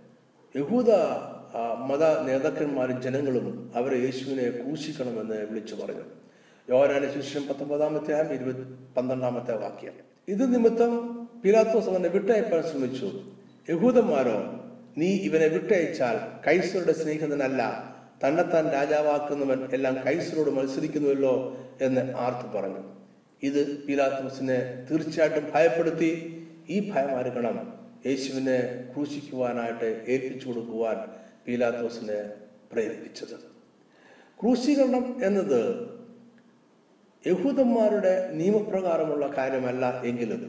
യഹൂദ ആ, മത നേതാക്കന്മാരും ജനങ്ങളും അവരെ യേശുവിനെ ക്രൂശിക്കണമെന്ന് വിളിച്ചു പറഞ്ഞു യോഹനാന്റെ സുവിശേഷം പത്തൊമ്പതാമത്തെ ആം ഇരുപത് പന്ത്രണ്ടാമത്തെ വാക്യം ഇത് നിമിത്തം പീലാത്തോസ് അവനെ വിട്ടയപ്പാൻ ശ്രമിച്ചു യഹൂദന്മാരോ നീ ഇവനെ വിട്ടയച്ചാൽ കൈസറുടെ സ്നേഹിതനല്ല തന്നെത്താൻ രാജാവാക്കുന്നവൻ എല്ലാം കൈസരോട് മത്സരിക്കുന്നുവല്ലോ എന്ന് ആർത്തു പറഞ്ഞു ഇത് പീലാത്തോസിനെ തീർച്ചയായിട്ടും ഭയപ്പെടുത്തി ഈ ഭയമായിരിക്കണം യേശുവിനെ ക്രൂശിക്കുവാനായിട്ട് ഏൽപ്പിച്ചു കൊടുക്കുവാൻ പീലാത്തോസിനെ പ്രേരിപ്പിച്ചത് ക്രൂശീകരണം എന്നത് യഹൂദന്മാരുടെ നിയമപ്രകാരമുള്ള കാര്യമല്ല എങ്കിലും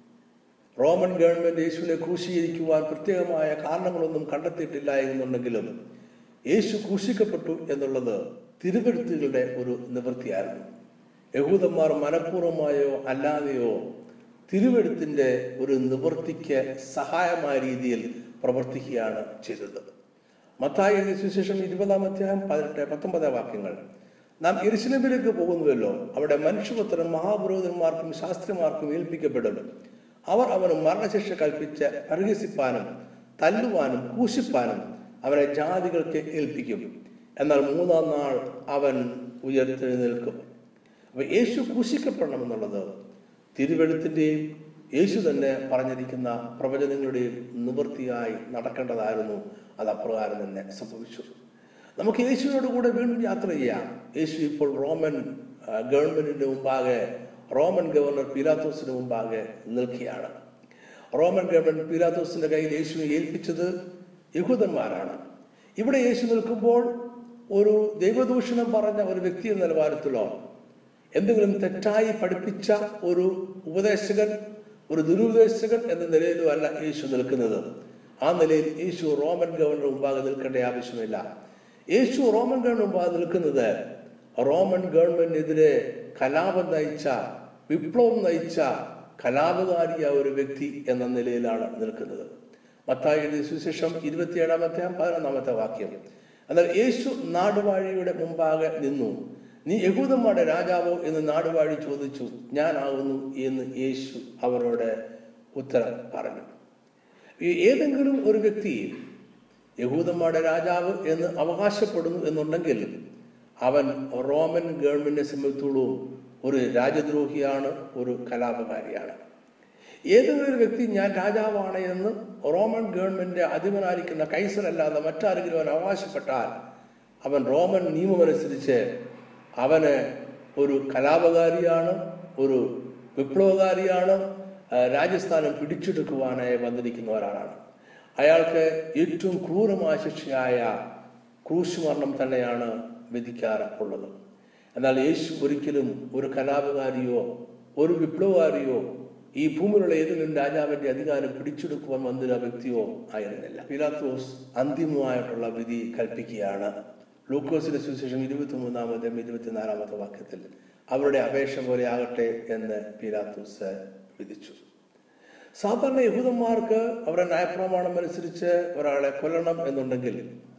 റോമൻ ഗവൺമെന്റ് യേശുവിനെ ക്രൂശീകരിക്കുവാൻ പ്രത്യേകമായ കാരണങ്ങളൊന്നും കണ്ടെത്തിയിട്ടില്ല എന്നുണ്ടെങ്കിലും യേശു ക്രൂശിക്കപ്പെട്ടു എന്നുള്ളത് തിരുവഴുത്തുകളുടെ ഒരു നിവൃത്തിയായിരുന്നു യഹൂദന്മാർ മനഃപൂർവമായോ അല്ലാതെയോ തിരുവഴുത്തിന്റെ ഒരു നിവൃത്തിക്ക് സഹായമായ രീതിയിൽ പ്രവർത്തിക്കുകയാണ് ചെയ്തത് മത്തായി എഴുതിയ സുവിശേഷം ഇരുപതാം അധ്യായം പതിനെട്ട് പത്തൊമ്പതാം വാക്യങ്ങൾ നാം എരുസലേമിലേക്ക് പോകുന്നുവല്ലോ അവിടെ മനുഷ്യപുത്രൻ മഹാപുരോഹിതന്മാർക്കും ശാസ്ത്രിമാർക്കും ഏൽപ്പിക്കപ്പെടും അവർ അവന് മരണശിക്ഷ കൽപ്പിച്ച് പരിഹസിപ്പാനും തല്ലുവാനും കൂശിപ്പാനും അവനെ ജാതികൾക്ക് ഏൽപ്പിക്കും എന്നാൽ മൂന്നാം നാൾ അവൻ ഉയർത്തെഴുന്നേൽക്കും അപ്പൊ യേശു ക്രൂശിക്കപ്പെടണമെന്നുള്ളത് തിരുവെഴുത്തിന്റെയും യേശു തന്നെ പറഞ്ഞിരിക്കുന്ന പ്രവചനങ്ങളുടെയും നിവൃത്തിയായി നടക്കേണ്ടതായിരുന്നു അത് അപ്രകാരം തന്നെ സംഭവിച്ചു നമുക്ക് യേശുവിനോട് കൂടെ വീണ്ടും യാത്ര ചെയ്യാം യേശു ഇപ്പോൾ റോമൻ ആ, ഗവൺമെന്റിന്റെ മുമ്പാകെ റോമൻ ഗവർണർ പീലാത്തോസിന് മുമ്പാകെ നിൽക്കുകയാണ് റോമൻ ഗവൺമെന്റ് പീലാത്തോസിന്റെ കയ്യിൽ യേശുവിനെ ഏൽപ്പിച്ചത് യഹൂദന്മാരാണ് ഇവിടെ യേശു നിൽക്കുമ്പോൾ ഒരു ദൈവദൂഷണം പറഞ്ഞ ഒരു വ്യക്തി എന്ന നിലവാരത്തിലോ എന്തെങ്കിലും തെറ്റായി പഠിപ്പിച്ച ഒരു ഉപദേശകൻ ഒരു ദുരുപദേശകൻ എന്ന നിലയിലും അല്ല യേശു നിൽക്കുന്നത് ആ നിലയിൽ യേശു റോമൻ ഗവർണർ മുമ്പാകെ നിൽക്കേണ്ട ആവശ്യമില്ല യേശു റോമൻ ഗവർണർ മുമ്പാകെ നിൽക്കുന്നത് റോമൻ ഗവൺമെന്റിനെതിരെ കലാപം നയിച്ച വിപ്ലവം നയിച്ച കലാപകാരിയായ ഒരു വ്യക്തി എന്ന നിലയിലാണ് നിൽക്കുന്നത് മത്തായി എഴുതിയ സുവിശേഷം ഇരുപത്തിയേഴാമത്തെ പതിനൊന്നാമത്തെ വാക്യം എന്നാൽ യേശു നാടുവാഴിയുടെ മുമ്പാകെ നിന്നു നീ യഹൂദന്മാരുടെ രാജാവോ എന്ന് നാടുവാഴി ചോദിച്ചു ഞാനാകുന്നു എന്ന് യേശു അവരോട് ഉത്തരം പറഞ്ഞു ഈ ഏതെങ്കിലും ഒരു വ്യക്തി യഹൂദന്മാരുടെ രാജാവ് എന്ന് അവകാശപ്പെടുന്നു എന്നുണ്ടെങ്കിൽ അവൻ റോമൻ ഗവൺമെന്റിനെ സംബന്ധിച്ചോളം ഒരു രാജദ്രോഹിയാണ് ഒരു കലാപകാരിയാണ് ഏതെങ്കിലും ഒരു വ്യക്തി ഞാൻ രാജാവാണ് എന്ന് റോമൻ ഗവൺമെന്റ് അധിപനായിരിക്കുന്ന കൈസറല്ലാതെ മറ്റാരെങ്കിലും അവൻ അവകാശപ്പെട്ടാൽ അവൻ റോമൻ നിയമമനുസരിച്ച് അവന് ഒരു കലാപകാരിയാണ് ഒരു വിപ്ലവകാരിയാണ് ആ, രാജസ്ഥാനം പിടിച്ചെടുക്കുവാനായി വന്നിരിക്കുന്ന ഒരാളാണ് അയാൾക്ക് ഏറ്റവും ക്രൂരമായ ശിക്ഷയായ ക്രൂശ് മരണം തന്നെയാണ് വിധിക്കാറുള്ളത് എന്നാൽ യേശു ഒരിക്കലും ഒരു കലാപകാരിയോ ഒരു വിപ്ലവകാരിയോ ഈ ഭൂമിയിലുള്ള ഏതെങ്കിലും രാജാവിന്റെ അധികാരം പിടിച്ചെടുക്കുവാൻ വന്നൊരു വ്യക്തിയോ ആയിരുന്നില്ല പിലാത്തോസ് അന്തിമമായിട്ടുള്ള വിധി കൽപ്പിക്കുകയാണ് ലൂക്കോസിന്റെ സുവിശേഷം ഇരുപത്തി മൂന്നാമത്തെ ഇരുപത്തിനാലാമത്തെ വാക്യത്തിൽ അവരുടെ അപേക്ഷ പോലെ ആകട്ടെ എന്ന് പീലാത്തോസ് വിധിച്ചു സാധാരണ യഹൂദന്മാർക്ക് അവരുടെ ന്യായപ്രമാണം അനുസരിച്ച് ഒരാളെ കൊല്ലണം എന്നുണ്ടെങ്കിൽ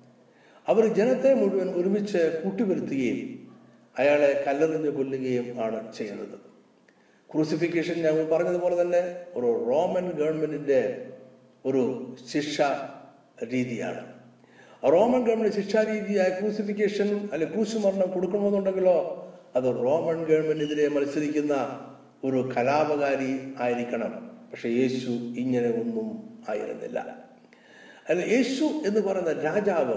അവർ ജനത്തെ മുഴുവൻ ഒരുമിച്ച് കൂട്ടിവരുത്തുകയും അയാളെ കല്ലെറിഞ്ഞ് കൊല്ലുകയും ആണ് ചെയ്യുന്നത് ക്രൂസിഫിക്കേഷൻ ഞാൻ പറഞ്ഞതുപോലെ തന്നെ ഒരു റോമൻ ഗവൺമെന്റിന്റെ ഒരു ശിക്ഷ രീതിയാണ് റോമൻ ഗവൺമെന്റ് ശിക്ഷാ രീതിയായ ക്രൂസിഫിക്കേഷൻ അല്ലെ ക്രൂശുമരണം കൊടുക്കണമെന്നുണ്ടെങ്കിലോ അത് റോമൻ ഗവൺമെന്റിനെതിരെ മത്സരിക്കുന്ന ഒരു കലാപകാരി ആയിരിക്കണം പക്ഷെ യേശു ഇങ്ങനെ ഒന്നും ആയിരുന്നില്ല അല്ല യേശു എന്ന് പറയുന്ന രാജാവ്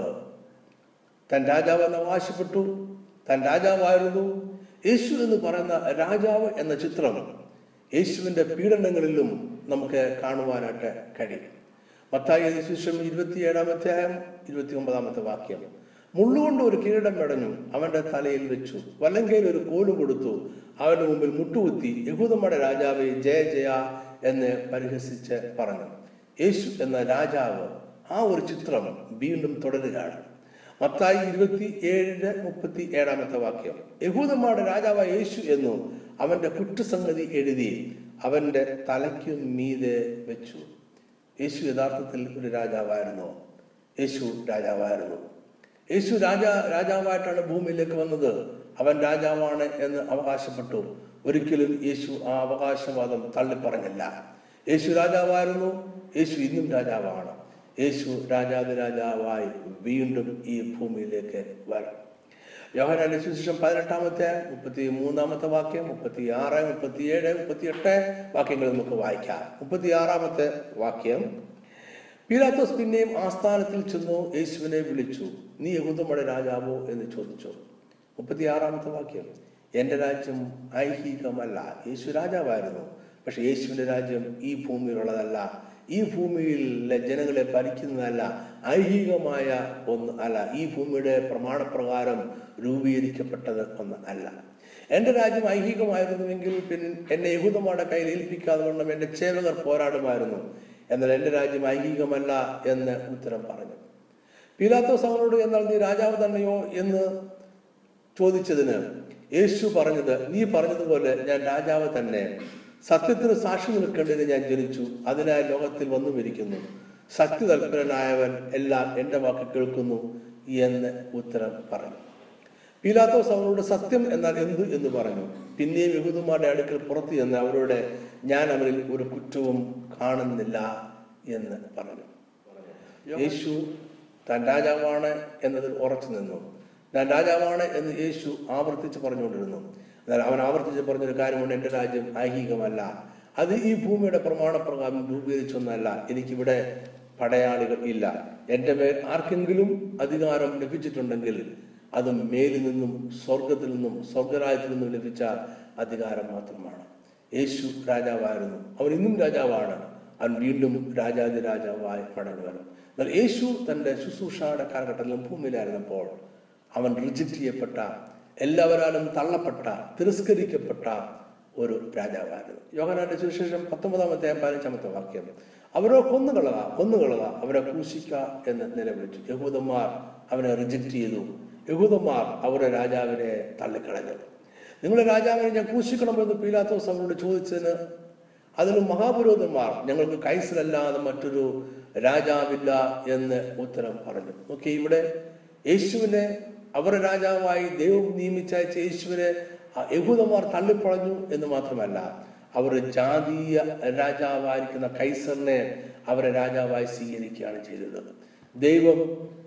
താൻ രാജാവ് എന്ന് അവകാശപ്പെട്ടു താൻ രാജാവായിരുന്നു യേശു എന്ന് പറയുന്ന രാജാവ് എന്ന ചിത്രം യേശുവിന്റെ പീഡനങ്ങളിലും നമുക്ക് കാണുവാനായിട്ട് കഴിയും മത്തായി സുവിശേഷം ഇരുപത്തിയേഴാം അധ്യായം ഇരുപത്തി ഒമ്പതാമത്തെ വാക്യം മുള്ളുകൊണ്ട് ഒരു കിരീടം മെടഞ്ഞു അവന്റെ തലയിൽ വെച്ചു വല്ലങ്കയിൽ ഒരു കോല് കൊടുത്തു അവന്റെ മുമ്പിൽ മുട്ടുകുത്തി യഹൂദമ്മയുടെ രാജാവെ ജയ ജയ എന്ന് പരിഹസിച്ച് പറഞ്ഞു യേശു എന്ന രാജാവ് ആ ഒരു ചിത്രം വീണ്ടും തുടരുകയാണ് മത്തായി ഇരുപത്തി ഏഴിന് മുപ്പത്തി ഏഴാമത്തെ വാക്യം യഹൂദന്മാരുടെ രാജാവായ യേശു എന്നു അവന്റെ കുറ്റസംഗതി എഴുതി അവന്റെ തലയ്ക്കു മീതെ വെച്ചു യേശു യഥാർത്ഥത്തിൽ ഒരു രാജാവായിരുന്നോ യേശു രാജാവായിരുന്നു യേശു രാജ രാജാവായിട്ടാണ് ഭൂമിയിലേക്ക് വന്നത് അവൻ രാജാവാണ് എന്ന് അവകാശപ്പെട്ടു ഒരിക്കലും യേശു ആ അവകാശവാദം തള്ളിപ്പറഞ്ഞില്ല യേശു രാജാവായിരുന്നു യേശു ഇന്നും രാജാവാണ് യേശു രാജാതിരാജാവായി വീണ്ടും ഈ ഭൂമിയിലേക്ക് വരും യോഹനാന്റെ സുവിശേഷം പതിനെട്ടാമത്തെ മുപ്പത്തി മൂന്നാമത്തെ വാക്യം മുപ്പത്തി ആറ് മുപ്പത്തി ഏഴ് മുപ്പത്തി എട്ട് വാക്യങ്ങൾ നമുക്ക് വായിക്കാം മുപ്പത്തി ആറാമത്തെ വാക്യം പീലാത്തോസ് പിന്നെയും ആസ്ഥാനത്തിൽ ചെന്നു യേശുവിനെ വിളിച്ചു നീ യഹൂദമ്മയുടെ രാജാവോ എന്ന് ചോദിച്ചു മുപ്പത്തി ആറാമത്തെ വാക്യം എന്റെ രാജ്യം ഐഹികമല്ല യേശു രാജാവായിരുന്നു പക്ഷെ യേശുവിന്റെ രാജ്യം ഈ ഭൂമിയിലുള്ളതല്ല ഈ ഭൂമിയിലെ ജനങ്ങളെ ഭരിക്കുന്നതല്ല ഐഹികമായ ഒന്ന് അല്ല ഈ ഭൂമിയുടെ പ്രമാണപ്രകാരം രൂപീകരിക്കപ്പെട്ടത് ഒന്ന് അല്ല എന്റെ രാജ്യം ഐഹികമായിരുന്നുവെങ്കിൽ പിന്നെ എന്നെ യഹൂദന്മാരുടെ കയ്യിൽ ഏൽപ്പിക്കാതെ വണ്ണം എന്റെ സേവകർ പോരാടുമായിരുന്നു എന്നാൽ എന്റെ രാജ്യം ഐഹികമല്ല എന്ന് ഉത്തരം പറഞ്ഞു പീലാത്തോസ് അവനോട് എന്നാൽ നീ രാജാവ് തന്നെയോ എന്ന് ചോദിച്ചതിന് യേശു പറഞ്ഞത് നീ പറഞ്ഞതുപോലെ ഞാൻ രാജാവ് തന്നെ സത്യത്തിന് സാക്ഷി നിൽക്കേണ്ടതിന് ഞാൻ ജനിച്ചു അതിനായി ലോകത്തിൽ വന്നു വരിക്കുന്നു സത്യതൽപരനായവൻ എല്ലാം എൻ്റെ വാക്ക് കേൾക്കുന്നു എന്ന് ഉത്തരം പറഞ്ഞു പീലാത്തോസ് അവനോട് സത്യം എന്നാൽ എന്ത് എന്ന് പറഞ്ഞു പിന്നെയും യഹൂദന്മാരുടെ അടുക്കൽ പുറത്തു ചെന്ന് അവരോട് ഞാൻ അവരിൽ ഒരു കുറ്റവും കാണുന്നില്ല എന്ന് പറഞ്ഞു യേശു താൻ രാജാവാണ് എന്നതിൽ ഉറച്ചു നിന്നു ഞാൻ രാജാവാണ് എന്ന് യേശു ആവർത്തിച്ച് പറഞ്ഞുകൊണ്ടിരുന്നു എന്നാൽ അവൻ ആവർത്തിച്ച് പറഞ്ഞൊരു കാര്യമുണ്ട് എൻ്റെ രാജ്യം ഐഹികമല്ല അത് ഈ ഭൂമിയുടെ പ്രമാണപ്രകാരം രൂപീകരിച്ചൊന്നല്ല എനിക്കിവിടെ പടയാളികൾ ഇല്ല എൻ്റെ മേൽ ആർക്കെങ്കിലും അധികാരം ലഭിച്ചിട്ടുണ്ടെങ്കിൽ അത് മേലിൽ നിന്നും സ്വർഗത്തിൽ നിന്നും സ്വർഗരാജ്യത്തിൽ നിന്നും ലഭിച്ച അധികാരം മാത്രമാണ് യേശു രാജാവായിരുന്നു അവൻ ഇന്നും രാജാവാണ് അവൻ വീണ്ടും രാജാതി രാജാവായി മടങ്ങി വരും എന്നാൽ യേശു തൻ്റെ ശുശ്രൂഷയുടെ കാലഘട്ടത്തിലും ഭൂമിയിലായിരുന്നപ്പോൾ അവൻ റിജക്റ്റ് ചെയ്യപ്പെട്ട എല്ലാവരാലും തള്ളപ്പെട്ട തിരസ്കരിക്കപ്പെട്ട ഒരു രാജാവായിരുന്നു യോഹനാന്റെ സുവിശേഷം പത്തൊമ്പതാമത്തെ പതിനഞ്ചാമത്തെ വാക്യം അവരോ കൊന്നുകളക കൊന്നുകളക അവരെ ക്രൂശിക്ക എന്ന് നിലവിളിച്ചു യഹൂദന്മാർ അവനെ റിജക്റ്റ് ചെയ്തു യഹൂദന്മാർ അവരുടെ രാജാവിനെ തള്ളിക്കളഞ്ഞു നിങ്ങളുടെ രാജാവിനെ ഞാൻ ക്രൂശിക്കണമെന്ന് പീലാത്തോസ് അവരോട് ചോദിച്ചതിന് അതിന് മഹാപുരോഹിതന്മാർ ഞങ്ങൾക്ക് കൈസലല്ലാതെ മറ്റൊരു രാജാവില്ല എന്ന് ഉത്തരം പറഞ്ഞു ഓക്കെ ഇവിടെ യേശുവിനെ അവരുടെ രാജാവായി ദൈവം നിയമിച്ചയച്ച യേശുവിനെ ആ യഹൂദന്മാർ തള്ളിപ്പളഞ്ഞു എന്ന് മാത്രമല്ല അവർ ജാതീയ രാജാവായിരിക്കുന്ന കൈസറിനെ അവരെ രാജാവായി സ്വീകരിക്കുകയാണ് ചെയ്തത് ദൈവം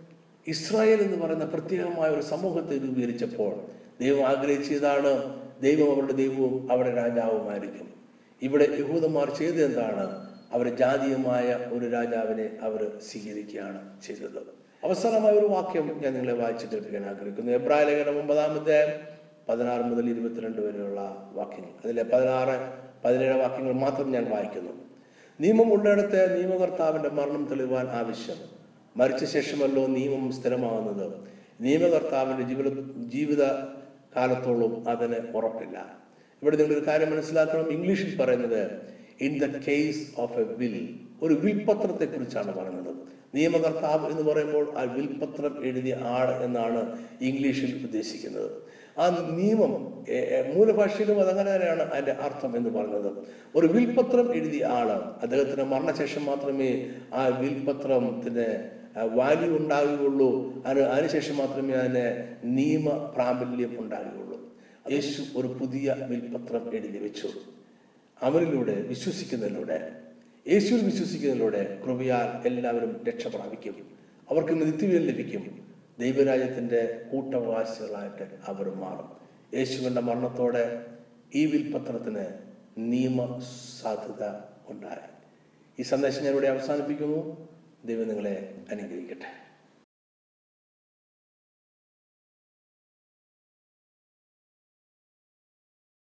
ഇസ്രായേൽ എന്ന് പറയുന്ന പ്രത്യേകമായ ഒരു സമൂഹത്തെ രൂപീകരിച്ചപ്പോൾ ദൈവം ആഗ്രഹിച്ചതാണ് ദൈവം അവരുടെ ദൈവവും അവരുടെ രാജാവുമായിരിക്കും ഇവിടെ യഹൂദന്മാർ ചെയ്തത് എന്താണ് അവർ ജാതീയമായ ഒരു രാജാവിനെ അവർ സ്വീകരിക്കുകയാണ് ചെയ്തത് അവസാനമായ ഒരു വാക്യം ഞാൻ നിങ്ങളെ വായിച്ചു കേൾപ്പിക്കാൻ ആഗ്രഹിക്കുന്നു എബ്രായ ലേഖനം ഒമ്പതാമത്തെ പതിനാറ് മുതൽ ഇരുപത്തിരണ്ട് വരെയുള്ള വാക്യങ്ങൾ അതിലെ പതിനാറ് പതിനേഴ് വാക്യങ്ങൾ മാത്രം ഞാൻ വായിക്കുന്നു നിയമം ഉള്ളിടത്ത് നിയമകർത്താവിന്റെ മരണം തെളിവാൻ ആവശ്യം മരിച്ച ശേഷമല്ലോ നിയമം സ്ഥിരമാകുന്നത് നിയമകർത്താവിന്റെ ജീവിത ജീവിത കാലത്തോളം അതിന് ഉറപ്പില്ല ഇവിടെ നിങ്ങളൊരു കാര്യം മനസ്സിലാക്കണം ഇംഗ്ലീഷിൽ പറയുന്നത് in the case of a will ഒരു വിൽപത്രത്തെ കുറിച്ചാണ് പറയുന്നത് നിയമകർത്താവ് എന്ന് പറയുമ്പോൾ ആ വിൽപത്രം എഴുതിയ ആൾ എന്നാണ് ഇംഗ്ലീഷിൽ ഉദ്ദേശിക്കുന്നത് ആ നിയമം ഏ, ഏ, മൂലഭാഷയിലും അതങ്ങനെ തന്നെയാണ് അതിന്റെ അർത്ഥം എന്ന് പറഞ്ഞത് ഒരു വിൽപത്രം എഴുതിയ ആള് അദ്ദേഹത്തിന് മരണശേഷം മാത്രമേ ആ വിൽപത്രത്തിന് വാല്യൂ ഉണ്ടാകുകയുള്ളൂ അതിന് അതിനുശേഷം മാത്രമേ അതിന് നിയമ പ്രാബല്യം ഉണ്ടാകുകയുള്ളൂ യേശു ഒരു പുതിയ വിൽപത്രം എഴുതി വെച്ചു അവനിലൂടെ വിശ്വസിക്കുന്നതിലൂടെ യേശുവിൽ വിശ്വസിക്കുന്നതിലൂടെ കൃപയാൽ എല്ലാവരും രക്ഷ പ്രാപിക്കും അവർക്ക് നിത്യവിൽ ലഭിക്കും ദൈവരാജ്യത്തിന്റെ കൂട്ടവകാശികളായിട്ട് അവർ മാറും യേശുവിന്റെ മരണത്തോടെ ഈ വിൽപത്രത്തിന് നിയമ സാധ്യത ഉണ്ടായി ഈ സന്ദേശം ഞാൻ ഇവിടെ അവസാനിപ്പിക്കുന്നു ദൈവം നിങ്ങളെ അനുഗ്രഹിക്കട്ടെ